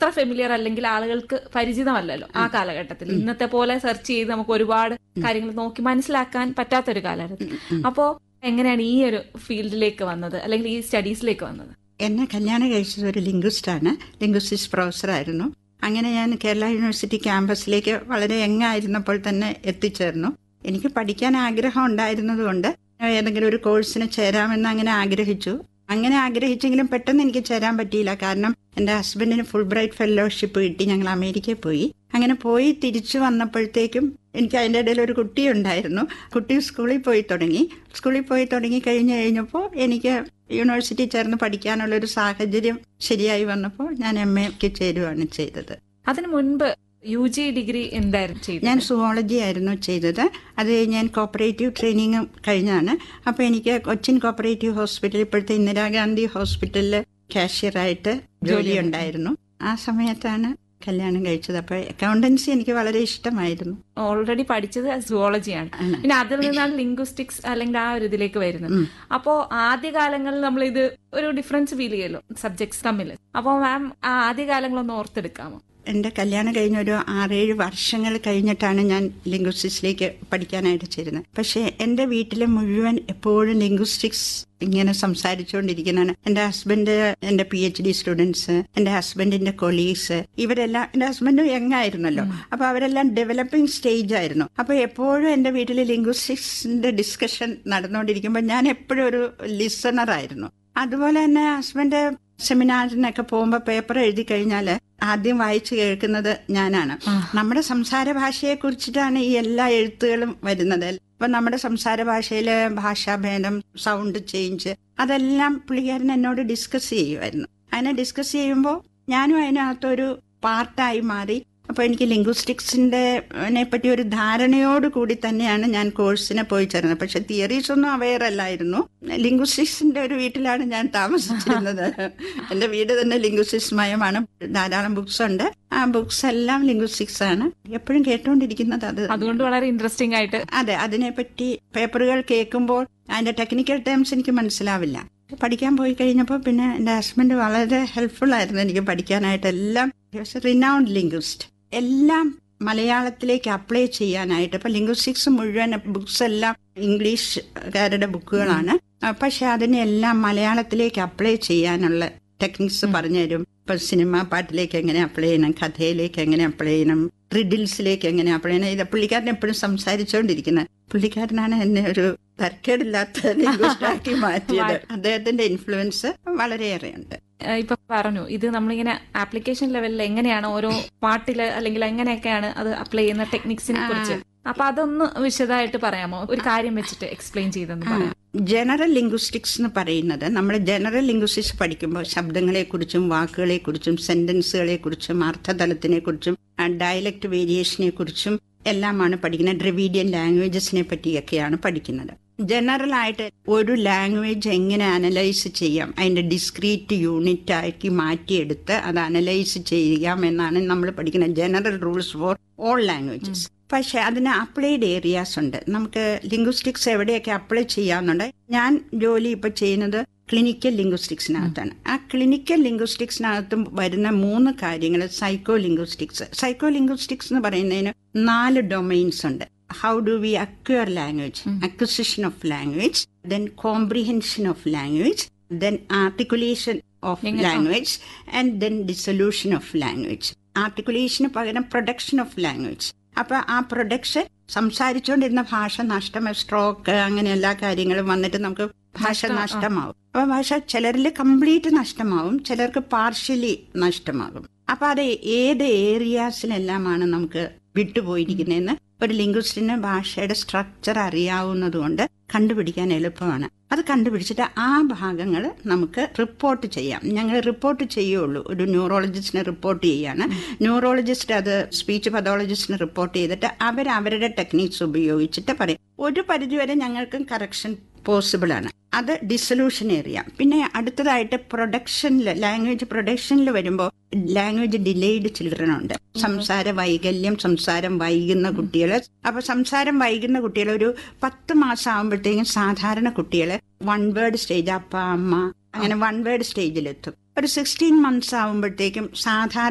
അത്ര ഫെമിലിയർ അല്ലെങ്കിൽ ആളുകൾക്ക് പരിചിതമല്ലല്ലോ ആ കാലഘട്ടത്തിൽ ഇന്നത്തെ പോലെ സെർച്ച് ചെയ്ത് നമുക്ക് ഒരുപാട് കാര്യങ്ങൾ നോക്കി മനസ്സിലാക്കാൻ പറ്റാത്തൊരു കാലമായിരുന്നു അപ്പോ എങ്ങനെയാണ് ഈ ഒരു ഫീൽഡിലേക്ക് വന്നത് അല്ലെങ്കിൽ ഈ സ്റ്റഡീസിലേക്ക് വന്നത് എന്നെ കല്യാണം കഴിച്ചത് ഒരു ലിംഗ്വിസ്റ്റാണ് ലിംഗ്വിസ്റ്റിക്സ് പ്രൊഫസറായിരുന്നു അങ്ങനെ ഞാൻ കേരള യൂണിവേഴ്സിറ്റി ക്യാമ്പസിലേക്ക് വളരെ യങ്ങായിരുന്നപ്പോൾ തന്നെ എത്തിച്ചേർന്നു എനിക്ക് പഠിക്കാൻ ആഗ്രഹം ഉണ്ടായിരുന്നതുകൊണ്ട് ഏതെങ്കിലും ഒരു കോഴ്സിന് ചേരാമെന്ന് അങ്ങനെ ആഗ്രഹിച്ചു അങ്ങനെ ആഗ്രഹിച്ചെങ്കിലും പെട്ടെന്ന് എനിക്ക് ചേരാൻ പറ്റിയില്ല കാരണം എൻ്റെ ഹസ്ബൻഡിന് ഫുൾ ബ്രൈറ്റ് ഫെലോഷിപ്പ് കിട്ടി ഞങ്ങൾ അമേരിക്കയിൽ പോയി അങ്ങനെ പോയി തിരിച്ചു വന്നപ്പോഴത്തേക്കും എനിക്ക് അതിൻ്റെ ഇടയിൽ ഒരു കുട്ടി ഉണ്ടായിരുന്നു കുട്ടി സ്കൂളിൽ പോയി തുടങ്ങി സ്കൂളിൽ പോയി തുടങ്ങി കഴിഞ്ഞ് കഴിഞ്ഞപ്പോൾ എനിക്ക് യൂണിവേഴ്സിറ്റി ചേർന്ന് പഠിക്കാനുള്ള ഒരു സാഹചര്യം ശരിയായി വന്നപ്പോൾ ഞാൻ എം എക്ക് ചേരുവാണ് ചെയ്തത് അതിനു മുൻപ് യു ജി ഡിഗ്രി എന്തായിരുന്നു ചെയ്തത് ഞാൻ സുവോളജി ആയിരുന്നു ചെയ്തത് അത് ഞാൻ കോപ്പറേറ്റീവ് ട്രെയിനിങ് കഴിഞ്ഞാണ് അപ്പോൾ എനിക്ക് കൊച്ചിൻ കോപ്പറേറ്റീവ് ഹോസ്പിറ്റൽ ഇപ്പോഴത്തെ ഇന്ദിരാഗാന്ധി ഹോസ്പിറ്റലിൽ കാഷ്യറായിട്ട് ജോലി ഉണ്ടായിരുന്നു ആ സമയത്താണ് കല്യാണം കഴിച്ചത് അപ്പോൾ അക്കൗണ്ടൻസി എനിക്ക് വളരെ ഇഷ്ടമായിരുന്നു ഓൾറെഡി പഠിച്ചത് സുവോളജിയാണ് ആണ്. പിന്നെ അതിൽ നിന്നാണ് ലിംഗ്വിസ്റ്റിക്സ് അല്ലെങ്കിൽ ആ ഒരു ഇതിലേക്ക് വരുന്നത് ഉം. അപ്പോ ആദ്യകാലങ്ങളിൽ നമ്മൾ ഇത് ഒരു ഡിഫറൻസ് ഫീൽ ചെയ്യല്ലോ സബ്ജക്ട്സ് തമ്മിൽ അപ്പോ മാം ആ ആദ്യകാലങ്ങളൊന്ന് ഓർത്തെടുക്കാമോ എൻ്റെ കല്യാണം കഴിഞ്ഞ ഒരു ആറേഴ് വർഷങ്ങൾ കഴിഞ്ഞിട്ടാണ് ഞാൻ ലിംഗ്വിസ്റ്റിക്സിലേക്ക് പഠിക്കാനായിട്ട് ചേരുന്നത് പക്ഷേ എൻ്റെ വീട്ടിൽ മുഴുവൻ എപ്പോഴും ലിംഗ്വിസ്റ്റിക്സ് ഇങ്ങനെ സംസാരിച്ചുകൊണ്ടിരിക്കുന്നതാണ് എൻ്റെ ഹസ്ബൻഡ് എൻ്റെ പി എച്ച് ഡി സ്റ്റുഡൻസ് എൻ്റെ ഹസ്ബൻഡിന്റെ കൊളീഗ്സ് ഇവരെല്ലാം എൻ്റെ ഹസ്ബൻഡ് യങ് ആയിരുന്നല്ലോ അപ്പൊ അവരെല്ലാം ഡെവലപ്പിംഗ് സ്റ്റേജ് ആയിരുന്നു അപ്പൊ എപ്പോഴും എൻ്റെ വീട്ടിൽ ലിംഗ്വിസ്റ്റിക്സിന്റെ ഡിസ്കഷൻ നടന്നുകൊണ്ടിരിക്കുമ്പോൾ ഞാൻ എപ്പോഴും ഒരു ലിസണർ ആയിരുന്നു അതുപോലെ തന്നെ ഹസ്ബൻഡ് സെമിനാറിനൊക്കെ പോകുമ്പോൾ പേപ്പർ എഴുതി കഴിഞ്ഞാൽ ആദ്യം വായിച്ചു കേൾക്കുന്നത് ഞാനാണ് നമ്മുടെ സംസാര ഭാഷയെ കുറിച്ചിട്ടാണ് ഈ എല്ലാ എഴുത്തുകളും വരുന്നത് അപ്പൊ നമ്മുടെ സംസാര ഭാഷയിലെ ഭാഷാഭേദം സൗണ്ട് ചേഞ്ച് അതെല്ലാം പുള്ളിക്കാരൻ എന്നോട് ഡിസ്കസ് ചെയ്യുമായിരുന്നു അതിനെ ഡിസ്കസ് ചെയ്യുമ്പോൾ ഞാനും അതിനകത്തൊരു പാർട്ടായി മാറി അപ്പൊ എനിക്ക് ലിംഗ്വിസ്റ്റിക്സിന്റെ പറ്റി ഒരു ധാരണയോട് കൂടി തന്നെയാണ് ഞാൻ കോഴ്സിന് പോയി ചേർന്നത് പക്ഷെ തിയറീസ് ഒന്നും അവെയർ അല്ലായിരുന്നു ലിംഗ്വിസ്റ്റിക്സിന്റെ ഒരു വീട്ടിലാണ് ഞാൻ താമസിച്ചിരുന്നത് എന്റെ വീട് തന്നെ ലിംഗ്വിസ്റ്റിക്സ് മയമാണ് ധാരാളം ബുക്സ് ഉണ്ട് ആ ബുക്സ് എല്ലാം ലിംഗ്വിസ്റ്റിക്സ് ആണ് എപ്പോഴും കേട്ടോണ്ടിരിക്കുന്നത് അത് അതുകൊണ്ട് വളരെ ഇൻട്രസ്റ്റിംഗ് ആയിട്ട് അതെ അതിനെപ്പറ്റി പേപ്പറുകൾ കേൾക്കുമ്പോൾ അതിന്റെ ടെക്നിക്കൽ ടേംസ് എനിക്ക് മനസ്സിലാവില്ല പഠിക്കാൻ പോയി കഴിഞ്ഞപ്പോൾ പിന്നെ എൻ്റെ ഹസ്ബൻഡ് വളരെ ഹെൽപ്ഫുൾ ആയിരുന്നു എനിക്ക് പഠിക്കാനായിട്ട് എല്ലാം റിനൗണ്ട് ലിംഗ്വിസ്റ്റ് എല്ലാം മലയാളത്തിലേക്ക് അപ്ലൈ ചെയ്യാനായിട്ട് ഇപ്പൊ ലിംഗ്വിസ്റ്റിക്സ് മുഴുവൻ ബുക്സ് എല്ലാം ഇംഗ്ലീഷുകാരുടെ ബുക്കുകളാണ് പക്ഷെ അതിനെല്ലാം മലയാളത്തിലേക്ക് അപ്ലൈ ചെയ്യാനുള്ള ടെക്നിക്സ് പറഞ്ഞുതരും ഇപ്പൊ സിനിമ പാട്ടിലേക്ക് എങ്ങനെ അപ്ലൈ ചെയ്യണം കഥയിലേക്ക് എങ്ങനെ അപ്ലൈ ചെയ്യണം റിഡിൽസിലേക്ക് എങ്ങനെ അപ്ലൈ ചെയ്യണം ഇത് പുള്ളിക്കാരൻ എപ്പോഴും സംസാരിച്ചുകൊണ്ടിരിക്കുന്നത് പുള്ളിക്കാരനാണ് എന്നെ ഒരു തരക്കേടില്ലാത്ത ലിംഗ്വിസ്റ്റാക്കി മാറ്റിയത് അദ്ദേഹത്തിന്റെ ഇൻഫ്ലുവൻസ് വളരെയേറെയുണ്ട് ഏഹ് ഇപ്പൊ പറഞ്ഞു ഇത് നമ്മളിങ്ങനെ ആപ്ലിക്കേഷൻ ലെവലിൽ എങ്ങനെയാണ് ഓരോ പാട്ടില് അല്ലെങ്കിൽ എങ്ങനെയൊക്കെയാണ് അത് അപ്ലൈ ചെയ്യുന്ന ടെക്നിക്സിനെ കുറിച്ച് അപ്പൊ അതൊന്ന് വിശദമായിട്ട് പറയാമോ ഒരു കാര്യം വെച്ചിട്ട് എക്സ്പ്ലെയിൻ ചെയ്തെന്ന് പറയാം ജനറൽ ലിംഗ്വിസ്റ്റിക്സ് എന്ന് പറയുന്നത് നമ്മൾ ജനറൽ ലിംഗ്വിസ്റ്റിക്സ് പഠിക്കുമ്പോൾ ശബ്ദങ്ങളെക്കുറിച്ചും വാക്കുകളെക്കുറിച്ചും സെന്റൻസുകളെക്കുറിച്ചും അർത്ഥതലത്തിനെക്കുറിച്ചും ഡയലക്ട് വേരിയേഷനെ കുറിച്ചും എല്ലാമാണ് പഠിക്കുന്നത് ഡ്രവീഡിയൻ ലാംഗ്വേജസിനെ പറ്റിയൊക്കെയാണ് പഠിക്കുന്നത് ജനറൽ ആയിട്ട് ഒരു ലാംഗ്വേജ് എങ്ങനെ അനലൈസ് ചെയ്യാം അതിന്റെ ഡിസ്ക്രീറ്റ് യൂണിറ്റ് ആക്കി മാറ്റിയെടുത്ത് അത് അനലൈസ് ചെയ്യാം എന്നാണ് നമ്മൾ പഠിക്കുന്നത് general rules for all languages പക്ഷെ അതിന് അപ്ലൈഡ് ഏരിയാസ് ഉണ്ട് നമുക്ക് ലിംഗ്വിസ്റ്റിക്സ് എവിടെയൊക്കെ അപ്ലൈ ചെയ്യാവുന്നുണ്ട് ഞാൻ ജോലി ഇപ്പൊ ചെയ്യുന്നത് ക്ലിനിക്കൽ ലിംഗ്വിസ്റ്റിക്സിനകത്താണ് ആ ക്ലിനിക്കൽ ലിംഗ്വിസ്റ്റിക്സിനകത്തും വരുന്ന മൂന്ന് കാര്യങ്ങൾ സൈക്കോ ലിംഗ്വിസ്റ്റിക്സ് സൈക്കോ ലിംഗ്വിസ്റ്റിക്സ് എന്ന് പറയുന്നതിന് നാല് ഡൊമൈൻസ് ഉണ്ട് how do we acquire language acquisition of language then comprehension of language then articulation of language and then dissolution of language ആർട്ടിക്കുലേഷന് പകരം പ്രൊഡക്ഷൻ ഓഫ് ലാംഗ്വേജ് അപ്പൊ ആ പ്രൊഡക്ഷൻ സംസാരിച്ചുകൊണ്ടിരുന്ന ഭാഷ നഷ്ടം സ്ട്രോക്ക് അങ്ങനെ എല്ലാ കാര്യങ്ങളും വന്നിട്ട് നമുക്ക് ഭാഷ നഷ്ടമാവും അപ്പൊ ഭാഷ ചിലരിൽ കംപ്ലീറ്റ് നഷ്ടമാവും ചിലർക്ക് പാർഷ്യലി നഷ്ടമാകും അപ്പൊ അത് ഏത് ഏരിയാസിലെല്ലാമാണ് നമുക്ക് വിട്ടുപോയിരിക്കുന്നതെന്ന് ഒരു ലിംഗ്വിസ്റ്റിന് ഭാഷയുടെ സ്ട്രക്ചർ അറിയാവുന്നതുകൊണ്ട് കണ്ടുപിടിക്കാൻ എളുപ്പമാണ് അത് കണ്ടുപിടിച്ചിട്ട് ആ ഭാഗങ്ങൾ നമുക്ക് റിപ്പോർട്ട് ചെയ്യാം ഞങ്ങൾ റിപ്പോർട്ട് ചെയ്യുള്ളൂ ഒരു ന്യൂറോളജിസ്റ്റിനെ റിപ്പോർട്ട് ചെയ്യാണ് ന്യൂറോളജിസ്റ്റ് അത് സ്പീച്ച് പതോളജിസ്റ്റിന് റിപ്പോർട്ട് ചെയ്തിട്ട് അവർ അവരുടെ ടെക്നിക്സ് ഉപയോഗിച്ചിട്ട് പറയും ഒരു പരിധിവരെ ഞങ്ങൾക്കും കറക്ഷൻ പോസിബിൾ ആണ് അത് ഡിസൊല്യൂഷൻ ഏരിയ പിന്നെ അടുത്തതായിട്ട് പ്രൊഡക്ഷനിൽ ലാംഗ്വേജ് പ്രൊഡക്ഷനിൽ വരുമ്പോൾ ലാംഗ്വേജ് ഡിലേഡ് ചിൽഡ്രൻ ഉണ്ട് സംസാര വൈകല്യം സംസാരം വൈകുന്ന കുട്ടികൾ അപ്പൊ സംസാരം വൈകുന്ന കുട്ടികൾ ഒരു പത്ത് മാസം ആകുമ്പോഴത്തേക്കും സാധാരണ കുട്ടികൾ വൺ വേർഡ് സ്റ്റേജ് അപ്പ അമ്മ അങ്ങനെ വൺ വേർഡ് സ്റ്റേജിലെത്തും ഒരു സിക്സ്റ്റീൻ മന്ത്സ് ആകുമ്പോഴത്തേക്കും സാധാരണ